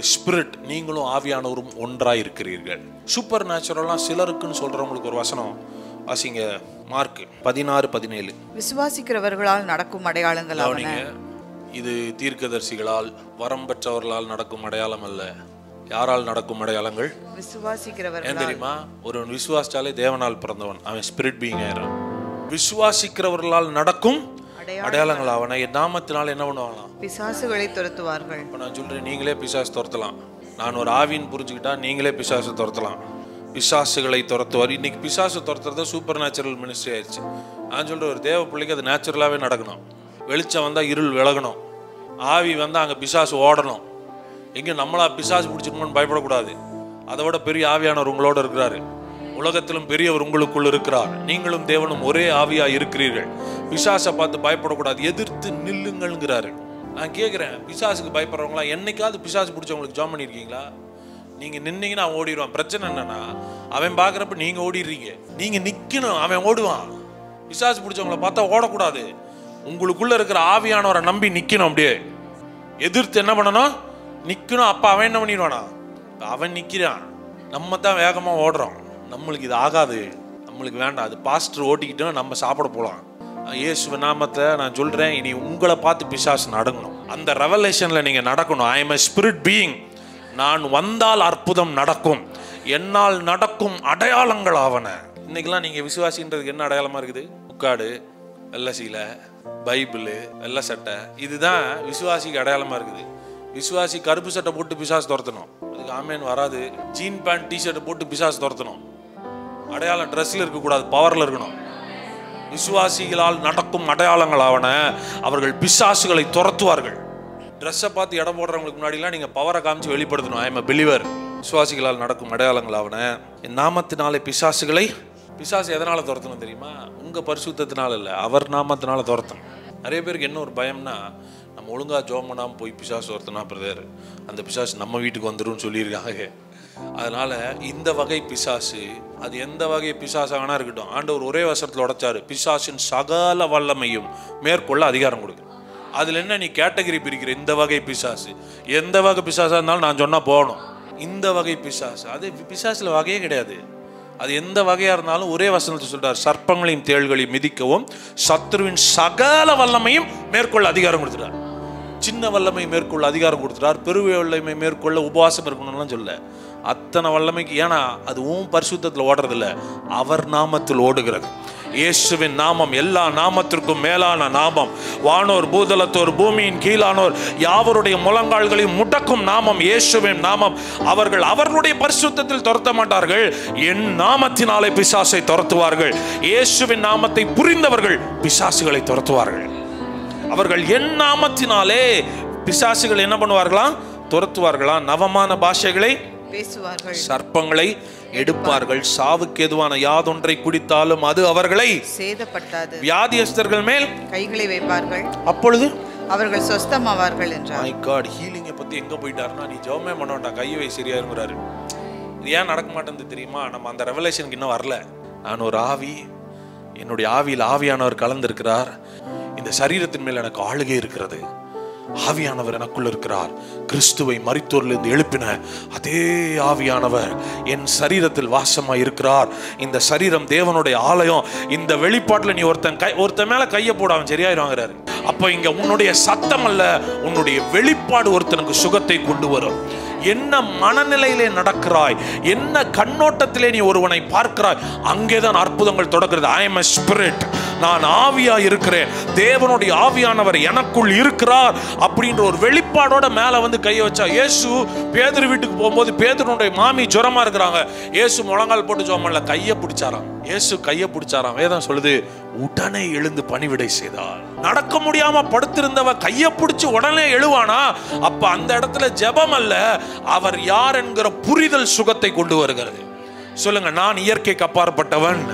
Spirit நீங்களும் ஆவியானவரும் ஒன்றாய் இருக்கிறீர்கள் சூப்பர் நேச்சுரலாம் சிலருக்குன்னு சொல்றவங்களுக்கு ஒரு வசனம் வாசிங்க மார்க் பதினாறு பதினேழு விசுவாசிக்கிறவர்களால் நடக்கும் அடையாளங்கள் அவன கவனிங்க இது தீர்க்கதரிசிகளால் வரம் பெற்றவர்களால் நடக்கும் அடையாளம் அல்ல யாரால் நடக்கும் அடையாளங்கள் ஏன் விசுவாசிக்கிறவர்களால் தெரியுமா ஒருவன் விசுவாசிச்சாலே தேவனால் பிறந்தவன் அவன் ஸ்பிரிட் பீயிங் ஆயிரான் விசுவாசிக்கிறவர்களால் நடக்கும் அடையாளம். அடையாளங்கள் அவனை என் நாமத்தினால் என்ன பண்ணுவாங்களாம் பிசாசுகளை துரத்துவார்கள் இப்போ நான் சொல்றேன் நீங்களே பிசாசு துரத்தலாம் நான் ஒரு ஆவின்னு புரிஞ்சுக்கிட்டா நீங்களே பிசாசு துரத்தலாம் பிசாசுகளை துரத்துவார் இன்னைக்கு பிசாசு துரத்துறது சூப்பர் நேச்சுரல் மினிஸ்ட்ரி ஆயிடுச்சு நான் சொல்றேன் ஒரு தேவ பிள்ளைக்கு அது நேச்சுரலாகவே நடக்கணும் வெளிச்சம் வந்தால் இருள் விலகணும் ஆவி வந்தால் அங்கே பிசாசு ஓடணும் எங்கே நம்மளா பிசாசு பிடிச்சிருமோன்னு பயப்படக்கூடாது அதை விட பெரிய ஆவியானவர் உங்களோட இருக்கிறாரு உலகத்திலும் பெரியவர் உங்களுக்குள் இருக்கிறார் நீங்களும் தேவனும் ஒரே ஆவியா இருக்கிறீர்கள் பிசாசை பார்த்து பயப்படக்கூடாது எதிர்த்து நில்லுங்கள்ங்கிறாரு நான் கேட்குறேன் பிசாசுக்கு பயப்படுறவங்களா என்னைக்காவது பிசாசு பிடிச்சவங்களுக்கு ஜாம் பண்ணியிருக்கீங்களா நீங்க நின்னீங்கன்னா அவன் ஓடிடுவான் பிரச்சனை என்னன்னா அவன் பார்க்குறப்ப நீங்க ஓடிடுறீங்க நீங்க நிக்கணும் அவன் ஓடுவான் பிசாசு பிடிச்சவங்கள பார்த்தா ஓடக்கூடாது உங்களுக்குள்ள இருக்கிற ஆவியானவரை நம்பி நிக்கணும் அப்படியே எதிர்த்து என்ன பண்ணணும் நிக்கணும் அப்ப அவன் என்ன பண்ணிடுவானா அவன் நிக்கிறான் நம்ம தான் வேகமா ஓடுறோம் நம்மளுக்கு இது ஆகாது நம்மளுக்கு வேண்டாம் அது பாஸ்டர் ஓட்டிக்கிட்டோம் நம்ம சாப்பிட போலாம் இயேசுவ நாமத்தை நான் சொல்றேன் இனி உங்களை பார்த்து பிசாசு நடங்கணும் அந்த ரெவலேஷன்ல நீங்க நடக்கணும் ஐ எம் ஸ்பிரிட் பீயிங் நான் வந்தால் அற்புதம் நடக்கும் என்னால் நடக்கும் அடையாளங்கள் ஆவன இன்னைக்கெல்லாம் நீங்க விசுவாசின்றதுக்கு என்ன அடையாளமா இருக்குது முக்காடு வெள்ளை சீலை பைபிள் வெள்ளை சட்டை இதுதான் விசுவாசிக்கு அடையாளமா இருக்குது விசுவாசி கருப்பு சட்டை போட்டு பிசாசு துரத்தணும் அதுக்கு ஆமேன் வராது ஜீன் பேண்ட் டிஷர்ட் போட்டு பிசாசு துரத்தணும் அடையாளம் ட்ரெஸ்ல இருக்கக்கூடாது பவர்ல இருக்கணும் விசுவாசிகளால் நடக்கும் அடையாளங்கள் ஆவன அவர்கள் பிசாசுகளை துரத்துவார்கள் ட்ரெஸ்ஸை பார்த்து இடம் போடுறவங்களுக்கு முன்னாடிலாம் நீங்கள் பவரை காமிச்சு வெளிப்படுத்தணும் ஐ எம் பிலிவர் விசுவாசிகளால் நடக்கும் அடையாளங்கள் ஆவன என் நாமத்தினாலே பிசாசுகளை பிசாசு எதனால் துரத்தணும் தெரியுமா உங்கள் பரிசுத்தத்தினால இல்லை அவர் நாமத்தினால துரத்தணும் நிறைய பேருக்கு என்ன ஒரு பயம்னா நம்ம ஒழுங்காக ஜோம் பண்ணாமல் போய் பிசாசு துரத்துனா பிரதர் அந்த பிசாசு நம்ம வீட்டுக்கு வந்துரும்னு சொல்லியிருக்காங்க அதனால இந்த வகை பிசாசு அது எந்த வகை பிசாசு வேணா இருக்கட்டும் ஆண்டவர் ஒரே வசனத்தில் உடைச்சாரு பிசாசின் சகல வல்லமையும் மேற்கொள்ள அதிகாரம் கொடுக்கு அதுல என்ன நீ கேட்டகரி பிரிக்கிற இந்த வகை பிசாசு எந்த வகை பிசாசா இருந்தாலும் நான் சொன்னா போகணும் இந்த வகை பிசாசு அது பிசாசுல வகையே கிடையாது அது எந்த வகையா இருந்தாலும் ஒரே வசனத்தை சொல்றார் சர்ப்பங்களையும் தேள்களையும் மிதிக்கவும் சத்ருவின் சகல வல்லமையும் மேற்கொள்ள அதிகாரம் கொடுத்துட்டார் சின்ன வல்லமை மேற்கொள்ள அதிகாரம் கொடுத்துட்டார் பெருவை வல்லமை மேற்கொள்ள உபவாசம் இருக்கணும்லாம் சொல்ல அத்தனை வல்லமைக்கு ஏன்னா அது உன் பரிசுத்தத்தில் ஓடுறதில்ல அவர் நாமத்தில் ஓடுகிறது இயேசுவின் நாமம் எல்லா நாமத்திற்கும் மேலான நாமம் வானோர் பூதலத்தோர் பூமியின் கீழானோர் யாவருடைய முழங்கால்களையும் முடக்கும் நாமம் இயேசுவின் நாமம் அவர்கள் அவர்களுடைய பரிசுத்தத்தில் துரத்த மாட்டார்கள் என் நாமத்தினாலே பிசாசை துரத்துவார்கள் இயேசுவின் நாமத்தை புரிந்தவர்கள் பிசாசுகளை துரத்துவார்கள் அவர்கள் என் நாமத்தினாலே பிசாசுகள் என்ன பண்ணுவார்களாம் துரத்துவார்களாம் நவமான பாஷைகளை பேசுவார்கள் சர்ப்பங்களை எடுப்பார்கள் சாவுக்கு எதுவான யாதொன்றை குடித்தாலும் அது அவர்களை சேதப்பட்டாது வியாதியஸ்தர்கள் மேல் கைகளை வைப்பார்கள் அப்பொழுது அவர்கள் சொஸ்தமாவார்கள் என்றார் மை காட் ஹீலிங்கை பத்தி எங்க போயிட்டாருன்னா நீ ஜெபமே பண்ண வேண்டாம் கையை வை சரியாருங்கிறாரு இது ஏன் நடக்க மாட்டேங்குது தெரியுமா நம்ம அந்த ரெவலேஷனுக்கு இன்னும் வரல நான் ஒரு ஆவி என்னுடைய ஆவியில் ஆவியானவர் கலந்திருக்கிறார் இந்த சரீரத்தின் மேல் எனக்கு ஆளுகை இருக்கிறது ஆவியானவர் எனக்குள் இருக்கிறார் கிறிஸ்துவை மரித்தோரிலிருந்து எழுப்பின அதே ஆவியானவர் என் சரீரத்தில் வாசமாய் இருக்கிறார் இந்த சரீரம் தேவனுடைய ஆலயம் இந்த வெளிப்பாட்டுல நீ ஒருத்தன் கை ஒருத்தன் மேல கையை போட அவன் சரியாயிருவாங்கிறாரு அப்போ இங்க உன்னுடைய சத்தம் அல்ல உன்னுடைய வெளிப்பாடு ஒருத்தனுக்கு சுகத்தை கொண்டு வரும் என்ன மனநிலையிலே நடக்கிறாய் என்ன கண்ணோட்டத்திலே நீ ஒருவனை பார்க்கிறாய் அங்கேதான் அற்புதங்கள் தொடங்குறது ஐ எம் ஸ்பிரிட் நான் ஆவியா இருக்கிறேன் தேவனுடைய ஆவியானவர் எனக்குள் இருக்கிறார் அப்படின்ற ஒரு வெளிப்பாடோட மேல வந்து கையை வச்சா இயேசு பேதுரு வீட்டுக்கு போகும்போது பேதுருடைய மாமி ஜுரமா இருக்கிறாங்க இயேசு முழங்கால் போட்டு ஜோமல்ல கையை பிடிச்சாராம் இயேசு கையை பிடிச்சாராம் வேதம் சொல்லுது உடனே எழுந்து பணிவிடை செய்தார் நடக்க முடியாம படுத்திருந்தவ கையை பிடிச்சு உடனே எழுவானா அப்ப அந்த இடத்துல ஜெபம் அல்ல அவர் யார் என்கிற புரிதல் சுகத்தை கொண்டு வருகிறது சொல்லுங்க நான் இயற்கைக்கு அப்பாற்பட்டவன்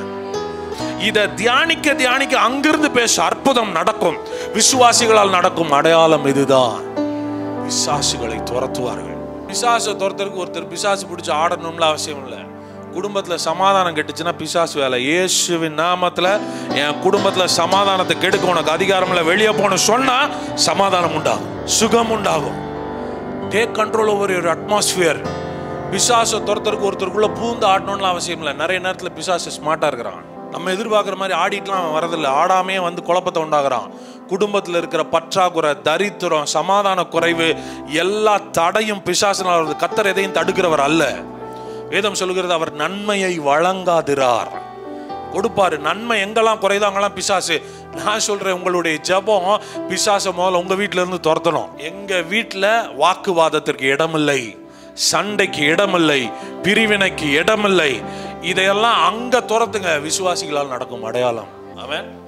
இதை தியானிக்க தியானிக்க அங்கிருந்து பேச அற்புதம் நடக்கும் விசுவாசிகளால் நடக்கும் அடையாளம் இதுதான் பிசாசுகளை துரத்துவார்கள் பிசாசை துரத்துறதுக்கு ஒருத்தர் பிசாசு பிடிச்சு ஆடணும்ல அவசியம் இல்லை குடும்பத்துல சமாதானம் கெட்டுச்சுன்னா பிசாசு வேலை இயேசுவின் நாமத்துல என் குடும்பத்துல சமாதானத்தை கெடுக்க உனக்கு அதிகாரம் இல்லை வெளியே போன சொன்னா சமாதானம் உண்டாகும் சுகம் உண்டாகும் take control over your atmosphere பிசாசை துரத்துறதுக்கு ஒருத்தருக்குள்ள பூந்து ஆடணும்னு அவசியம் இல்லை நிறைய நேரத்தில் பிசாசு ஸ்மார்ட்டாக இருக்கிறான் நம்ம எதிர்பார்க்குற மாதிரி ஆடிட்டுலாம் அவன் வரதில்லை ஆடாமே வந்து குழப்பத்தை உண்டாகிறான் குடும்பத்தில் இருக்கிற பற்றாக்குறை தரித்திரம் சமாதான குறைவு எல்லா தடையும் பிசாசினால் வருது கத்தர் எதையும் தடுக்கிறவர் அல்ல வேதம் சொல்லுகிறது அவர் நன்மையை வழங்காதிரார் கொடுப்பாரு நன்மை எங்கெல்லாம் குறையுதோ அங்கெல்லாம் பிசாசு நான் சொல்றேன் உங்களுடைய ஜெபம் பிசாசை முதல்ல உங்க வீட்ல இருந்து துரத்தணும் எங்க வீட்ல வாக்குவாதத்திற்கு இடமில்லை சண்டைக்கு இடமில்லை பிரிவினைக்கு இடமில்லை இதையெல்லாம் அங்க துரத்துங்க விசுவாசிகளால் நடக்கும் அடையாளம் அவன்